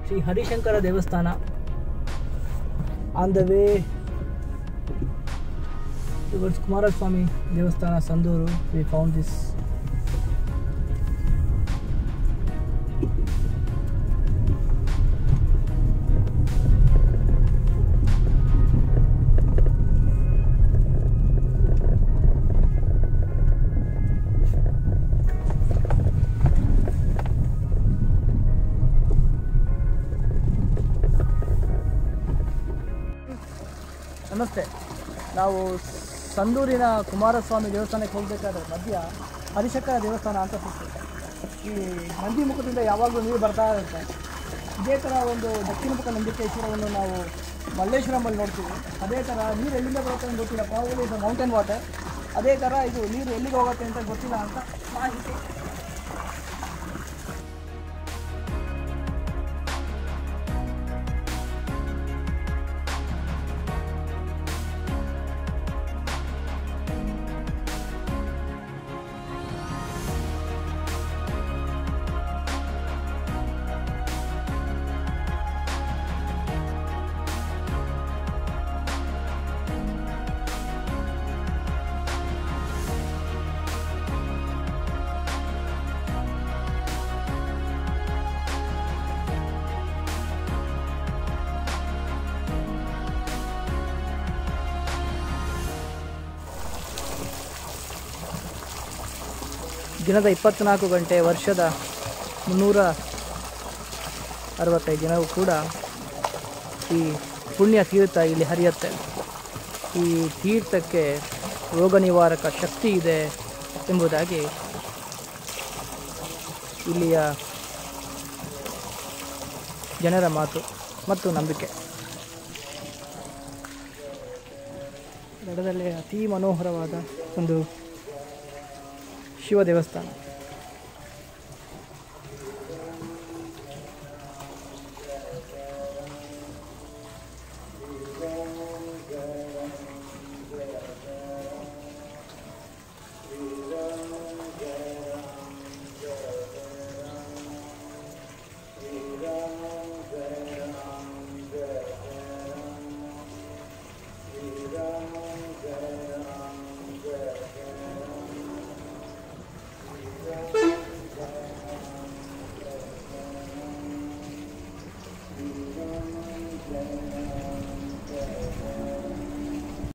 ಶ್ರೀ ಹರಿಶಂಕರ ದೇವಸ್ಥಾನ on the way towards Kumaraswamy ದೇವಸ್ಥಾನ Sandur we found this ನಮಸ್ತೆ ನಾವು ಸಂದೂರಿನ ಕುಮಾರಸ್ವಾಮಿ ದೇವಸ್ಥಾನಕ್ಕೆ ಹೋಗಬೇಕಾದ್ರೆ ಮಧ್ಯ ಹರಿಶಂಕರ ದೇವಸ್ಥಾನ ಅಂತ ಸಿಗ್ತದೆ ಈ ನಂದಿ ಮುಖದಿಂದ ಯಾವಾಗಲೂ ನೀರು ಬರ್ತಾ ಇರುತ್ತೆ ಇದೇ ಥರ ಒಂದು ದಕ್ಷಿಣ ಮುಖ ನಂದಿಕೇಶ್ವರವನ್ನು ನಾವು ಮಲ್ಲೇಶ್ವರಮಲ್ಲಿ ನೋಡ್ತೀವಿ ಅದೇ ಥರ ನೀರು ಎಲ್ಲಿಂದ ಬರುತ್ತೆ ಅಂತ ಗೊತ್ತಿಲ್ಲ ಪ್ರಾಬಲಿ ಇದು ಮೌಂಟೇನ್ ವಾಟರ್ ಅದೇ ಥರ ಇದು ನೀರು ಎಲ್ಲಿಗೆ ಹೋಗುತ್ತೆ ಅಂತ ಗೊತ್ತಿಲ್ಲ ಅಂತ ಮಾಹಿತಿ ದಿನದ ಇಪ್ಪತ್ತ್ನಾಲ್ಕು ಗಂಟೆ ವರ್ಷದ ಮುನ್ನೂರ ಅರವತ್ತೈದು ದಿನವೂ ಕೂಡ ಈ ಪುಣ್ಯ ತೀರ್ಥ ಇಲ್ಲಿ ಹರಿಯುತ್ತೆ ಈ ತೀರ್ಥಕ್ಕೆ ರೋಗ ನಿವಾರಕ ಶಕ್ತಿ ಇದೆ ಎಂಬುದಾಗಿ ಇಲ್ಲಿಯ ಜನರ ಮಾತು ಮತ್ತು ನಂಬಿಕೆ ದಡದಲ್ಲಿ ಅತೀ ಮನೋಹರವಾದ ಒಂದು ಶಿವ ದೇವಸ್ಥಾನ